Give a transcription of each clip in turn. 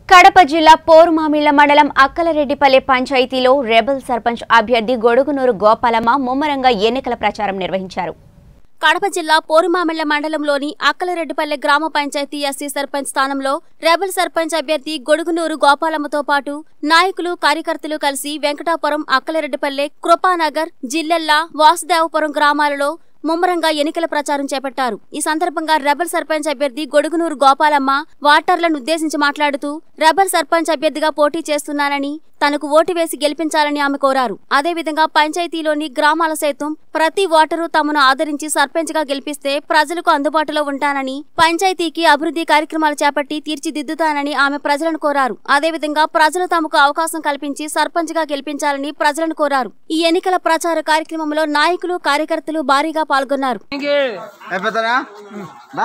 కడప జిల్లా పోరుమామిళ్ల మండలం అక్కలరెడ్డిపల్లె పంచాయతీలో రెబల్ సర్పంచ్ అభ్యర్థి గొడుగునూరు గోపాలమ్మ ముమ్మరంగా ఎన్నికల ప్రచారం నిర్వహించారు కడప జిల్లా పోరుమామిళ్ల మండలంలోని అక్కలరెడ్డిపల్లె గ్రామ పంచాయతీ ఎస్సీ సర్పంచ్ స్థానంలో రెబల్ సర్పంచ్ అభ్యర్థి గొడుగునూరు గోపాలమ్మతో పాటు నాయకులు కార్యకర్తలు కలిసి వెంకటాపురం అక్కలరెడ్డిపల్లె కృపానగర్ జిల్లెల్ల వాసుదేవపురం గ్రామాలలో ముమ్మరంగా ఎన్నికల ప్రచారం చేపట్టారు ఈ సందర్భంగా రెబల్ సర్పంచ్ అభ్యర్థి గొడుగునూరు గోపాలమ్మ వాటర్లను ఉద్దేశించి మాట్లాడుతూ రెబల్ సర్పంచ్ అభ్యర్థిగా పోటీ చేస్తున్నానని తనకు ఓటు వేసి గెలిపించాలని ఆమె కోరారు అదేవిధంగా పంచాయతీలోని గ్రామాల సైతం ప్రతి ఓటరు తమను ఆదరించి సర్పంచ్ గా గెలిపిస్తే ప్రజలకు అందుబాటులో ఉంటానని పంచాయతీకి అభివృద్ధి కార్యక్రమాలు చేపట్టి తీర్చిదిద్దుతానని ఆమె ప్రజలను కోరారు అదేవిధంగా ప్రజలు తమకు అవకాశం కల్పించి సర్పంచ్ గా గెలిపించాలని ప్రజలను కోరారు ఈ ఎన్నికల ప్రచార కార్యక్రమంలో నాయకులు కార్యకర్తలు భారీగా పాల్గొన్నారు అయిపోతారా దా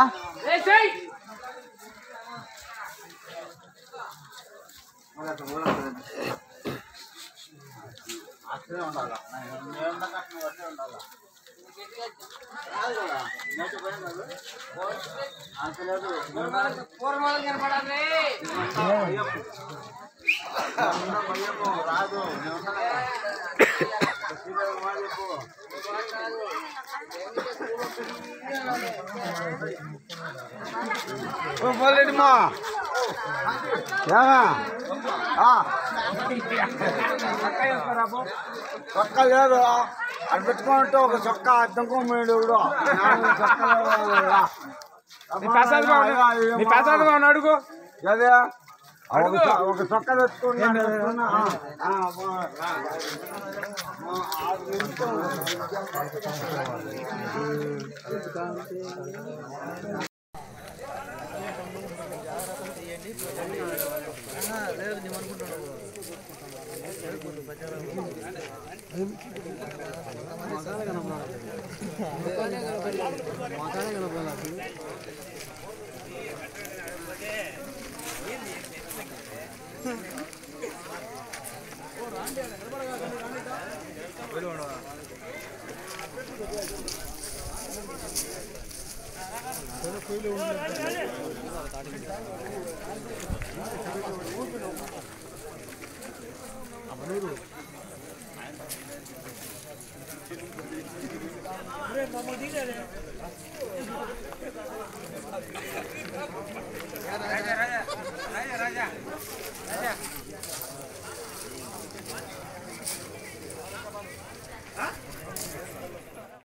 పోలేడమ్మా ఏమా చొక్కా లేదు అది పెట్టుకుంటే ఒక చొక్కా అద్దం కొమ్మేడు చొక్కా నీ ప్రసాద్ బాబు నీ ప్రసాద్ బాబు అడుగు అదే ఒక చొ- ఒక చొక్కా తెచ్చుకున్నా